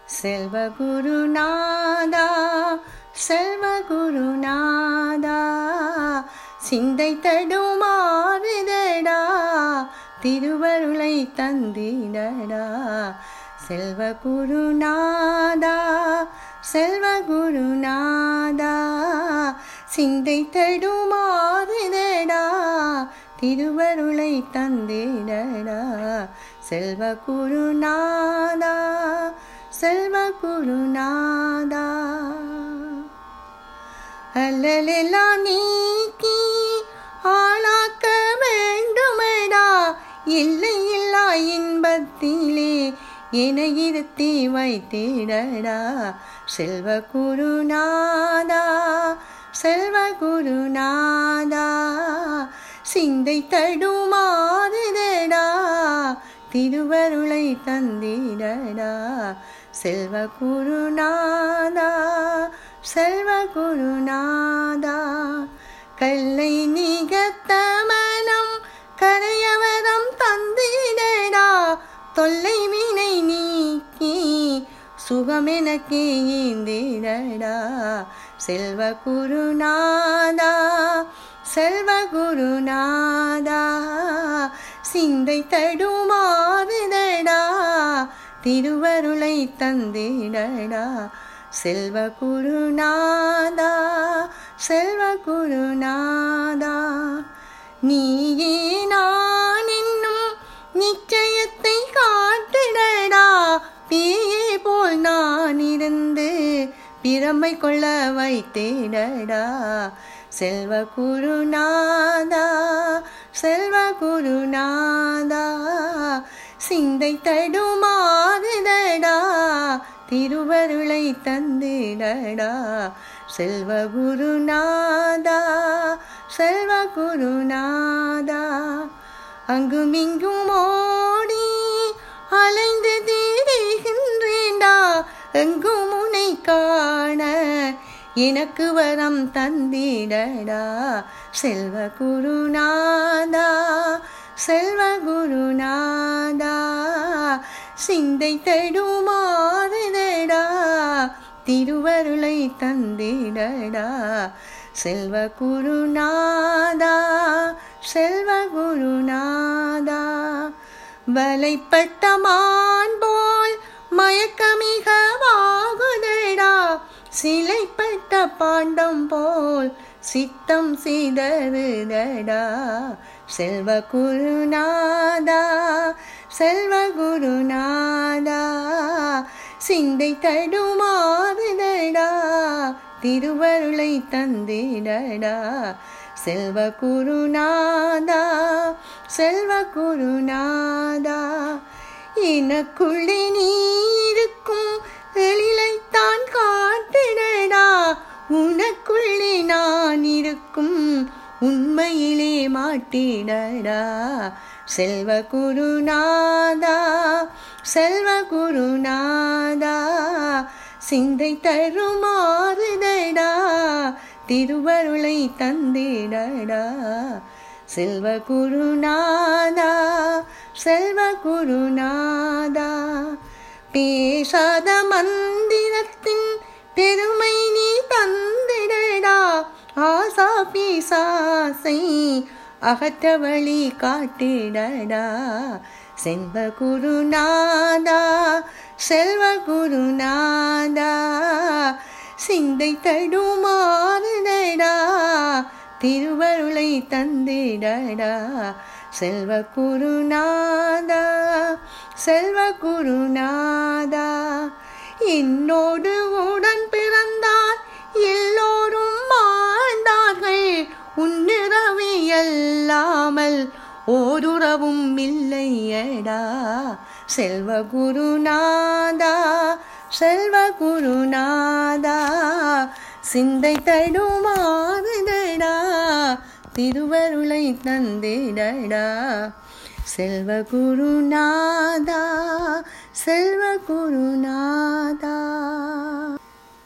செல்வ குருநாதா செல்வ குருநாதா சிந்தை தடுமாறுதடா திருவருளை தந்திடடா செல்வ குருநாதா செல்வ குருநாதா சிந்தை தடுமாறுதடா திருவருளை தந்திடடா செல்வ குருநாதா செல்வ குருநாதா அல்லலெல்லாம் நீக்கி ஆளாக்க வேண்டுமடா இல்லை இல்லா இன்பத்திலே என இருத்தி வைத்திடடா செல்வ குருநாதா செல்வ குருநாதா சிந்தை தடுமாறுதடா திருவருளை தந்திடடா செல்வ குருநாதா செல்வ குருநாதா கல்லை நிகத்த மனம் கரையவரம் தந்திடடா தொல்லை வினை நீக்கி சுகமெனக்கே ஈந்திடடா செல்வ குருநாதா செல்வ குருநாதா சிந்தை தடுமாறுதடா திருவருளை தந்திடடா செல்வ குருநாதா செல்வ குருநாதா நீயே நான் என்னும் நிச்சயத்தை காட்டிடடா பேயே போல் நான் இருந்து பிரமை கொள்ள வைத்திடடா செல்வ குருநாதா செல்வ குருநாதா சிந்தை தடுமாறுதடா திருவருளை தந்திடடா செல்வ குருநாதா செல்வ குருநாதா அங்குமிங்கும் ஓடி அலைந்து தீருகின்றேண்டா எங்கும் உனை காண எனக்கு வரம் தந்திடடா செல்வ குருநாதா செல்வ குருநாதா சிந்தை தடுமாறுதடா திருவருளை தந்திடடா செல்வ குருநாதா செல்வ குருநாதா வலைப்பட்ட மான் போல் மயக்கமிக வாகுதடா சிலைப்பட்ட பாண்டம் போல் சித்தம் சிதறுதடா செல்வ குருநாதா செல்வ குருநாதா சிந்தை தடுமாறுதடா திருவருளை தந்திடடா செல்வ குருநாதா செல்வ குருநாதா எனக்குள்ளே நீ இருக்கும் எழிலைத்தான் காட்டிடடா உனக்குள்ளே நான் இருக்கும் உண்மையிலே மாட்டிடடா செல்வ குருநாதா செல்வ குருநாதா சிந்தை தருமாறுதடா திருவருளை தந்திடடா செல்வ குருநாதா செல்வ குருநாதா பேசாத மந்திரத்தின் பெருமை நீ தந்திடடா ஆசா பீசாசை அகற்ற வழி காட்டிடடா செல்வ குருநாதா செல்வ குருநாதா சிந்தை தடுமாறுதடா திருவருளை தந்திடடா செல்வ குருநாதா செல்வ குருநாதா என்னோடு உடன் பிறந்தார் எல்லோரும் வாழ்ந்தார்கள் உன்னிறவி அல்லாமல் ஓருறவும் இல்லையடா செல்வ குருநாதா செல்வ குருநாதா சிந்தை தடுமாறுதடா திருவருளை தந்திடடா செல்வ குருநாதா செல்வ குருநாதா